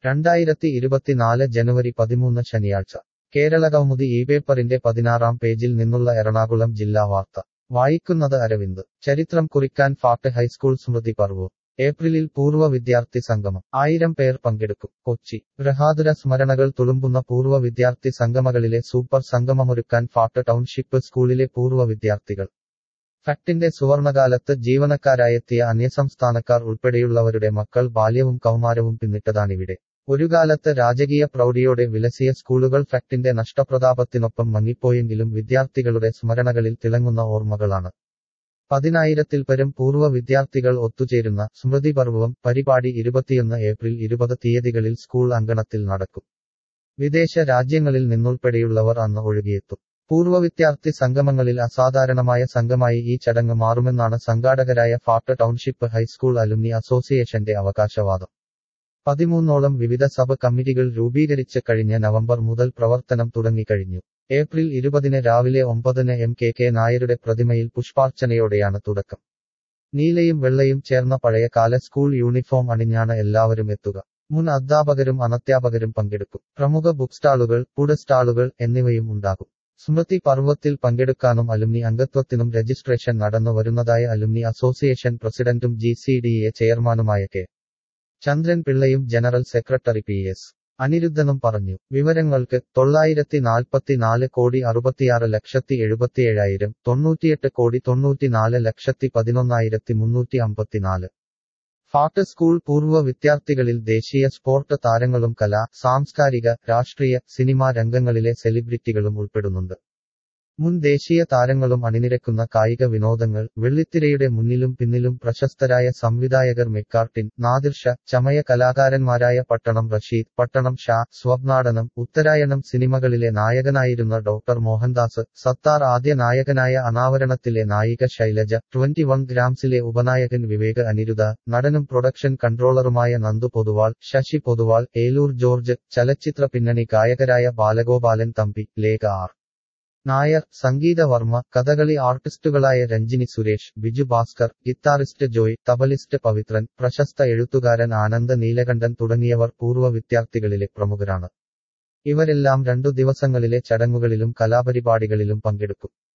രണ്ടായിരത്തി ഇരുപത്തിനാല് ജനുവരി പതിമൂന്ന് ശനിയാഴ്ച കേരളകൗമുദി ഈ പേപ്പറിന്റെ പതിനാറാം പേജിൽ നിന്നുള്ള എറണാകുളം ജില്ലാ വാർത്ത വായിക്കുന്നത് അരവിന്ദ് ചരിത്രം കുറിക്കാൻ ഫാക്ട് ഹൈസ്കൂൾ സ്മൃതി പർവ് ഏപ്രിലിൽ പൂർവ്വ വിദ്യാർത്ഥി സംഗമം ആയിരം പേർ പങ്കെടുക്കും കൊച്ചി ഗൃഹാതുര സ്മരണകൾ തുളുമ്പുന്ന പൂർവ്വ വിദ്യാർത്ഥി സംഗമകളിലെ സൂപ്പർ സംഗമമൊരുക്കാൻ ഫാക്ട് ടൗൺഷിപ്പ് സ്കൂളിലെ പൂർവ്വ വിദ്യാർത്ഥികൾ ഫാക്ടിന്റെ സുവർണകാലത്ത് ജീവനക്കാരായെത്തിയ അന്യസംസ്ഥാനക്കാർ ഉൾപ്പെടെയുള്ളവരുടെ മക്കൾ ബാല്യവും കൗമാരവും പിന്നിട്ടതാണിവിടെ ഒരു കാലത്ത് രാജകീയ പ്രൗഢിയോടെ വിലസിയ സ്കൂളുകൾ ഫാക്ടിന്റെ നഷ്ടപ്രതാപത്തിനൊപ്പം മങ്ങിപ്പോയെങ്കിലും വിദ്യാർത്ഥികളുടെ സ്മരണകളിൽ തിളങ്ങുന്ന ഓർമ്മകളാണ് പതിനായിരത്തിൽ പരം പൂർവ്വ വിദ്യാർത്ഥികൾ ഒത്തുചേരുന്ന സ്മൃതി പർവ്വം പരിപാടി ഇരുപത്തിയൊന്ന് ഏപ്രിൽ ഇരുപത് തീയതികളിൽ സ്കൂൾ അങ്കണത്തിൽ നടക്കും വിദേശ രാജ്യങ്ങളിൽ നിന്നുൾപ്പെടെയുള്ളവർ അന്ന് ഒഴുകിയെത്തും പൂർവ്വ വിദ്യാർത്ഥി സംഗമങ്ങളിൽ അസാധാരണമായ സംഘമായി ഈ ചടങ്ങ് മാറുമെന്നാണ് സംഘാടകരായ ഫാക്ട് ടൗൺഷിപ്പ് ഹൈസ്കൂൾ അലുമിനി അസോസിയേഷന്റെ അവകാശവാദം പതിമൂന്നോളം വിവിധ സബ് കമ്മിറ്റികൾ രൂപീകരിച്ച് കഴിഞ്ഞ നവംബർ മുതൽ പ്രവർത്തനം തുടങ്ങിക്കഴിഞ്ഞു ഏപ്രിൽ ഇരുപതിന് രാവിലെ ഒമ്പതിന് എം കെ കെ നായരുടെ പ്രതിമയിൽ പുഷ്പാർച്ചനയോടെയാണ് തുടക്കം നീലയും വെള്ളയും ചേർന്ന പഴയകാല സ്കൂൾ യൂണിഫോം അണിഞ്ഞാണ് എല്ലാവരും എത്തുക മുൻ അധ്യാപകരും അനധ്യാപകരും പങ്കെടുക്കും പ്രമുഖ ബുക്ക് സ്റ്റാളുകൾ ഫുഡ് സ്റ്റാളുകൾ എന്നിവയും ഉണ്ടാകും സ്മൃതി പർവ്വത്തിൽ പങ്കെടുക്കാനും അലുമിനി അംഗത്വത്തിനും രജിസ്ട്രേഷൻ നടന്നു വരുന്നതായി അലുമിനി അസോസിയേഷൻ പ്രസിഡന്റും ജി സി ഡി എ ചെയർമാനുമായ കെ ചന്ദ്രൻ പിള്ളയും ജനറൽ സെക്രട്ടറി പി എസ് അനിരുദ്ധനും പറഞ്ഞു വിവരങ്ങൾക്ക് തൊള്ളായിരത്തി നാൽപ്പത്തിനാല് കോടി അറുപത്തിയാറ് ലക്ഷത്തി എഴുപത്തിയേഴായിരം തൊണ്ണൂറ്റിയെട്ട് കോടി തൊണ്ണൂറ്റിനാല് ലക്ഷത്തി പതിനൊന്നായിരത്തി മുന്നൂറ്റി അമ്പത്തിനാല് ഫാക്ട് സ്കൂൾ പൂർവ്വ വിദ്യാർത്ഥികളിൽ ദേശീയ സ്പോർട്ട് താരങ്ങളും കലാ സാംസ്കാരിക രാഷ്ട്രീയ സിനിമാ രംഗങ്ങളിലെ സെലിബ്രിറ്റികളും ഉൾപ്പെടുന്നുണ്ട് മുൻ ദേശീയ താരങ്ങളും അണിനിരക്കുന്ന കായിക വിനോദങ്ങൾ വെള്ളിത്തിരയുടെ മുന്നിലും പിന്നിലും പ്രശസ്തരായ സംവിധായകർ മെക്കാർട്ടിൻ നാദിർ ഷാ ചമയ കലാകാരന്മാരായ പട്ടണം റഷീദ് പട്ടണം ഷാ സ്വപ്നാടനം ഉത്തരായണം സിനിമകളിലെ നായകനായിരുന്ന ഡോക്ടർ മോഹൻദാസ് സത്താർ ആദ്യ നായകനായ അനാവരണത്തിലെ നായിക ശൈലജ ട്വന്റി വൺ ഗ്രാംസിലെ ഉപനായകൻ വിവേക് അനിരുദ്ധ നടനും പ്രൊഡക്ഷൻ കൺട്രോളറുമായ നന്ദു പൊതുവാൾ ശശി പൊതുവാൾ ഏലൂർ ജോർജ് ചലച്ചിത്ര പിന്നണി ഗായകരായ ബാലഗോപാലൻ തമ്പി ലേഖ ആർ നായർ സംഗീത വർമ്മ കഥകളി ആർട്ടിസ്റ്റുകളായ രഞ്ജിനി സുരേഷ് ബിജു ഭാസ്കർ ഗിത്താറിസ്റ്റ് ജോയ് തബലിസ്റ്റ് പവിത്രൻ പ്രശസ്ത എഴുത്തുകാരൻ ആനന്ദ് നീലകണ്ഠൻ തുടങ്ങിയവർ പൂർവ്വ വിദ്യാർത്ഥികളിലെ പ്രമുഖരാണ് ഇവരെല്ലാം രണ്ടു ദിവസങ്ങളിലെ ചടങ്ങുകളിലും കലാപരിപാടികളിലും പങ്കെടുക്കും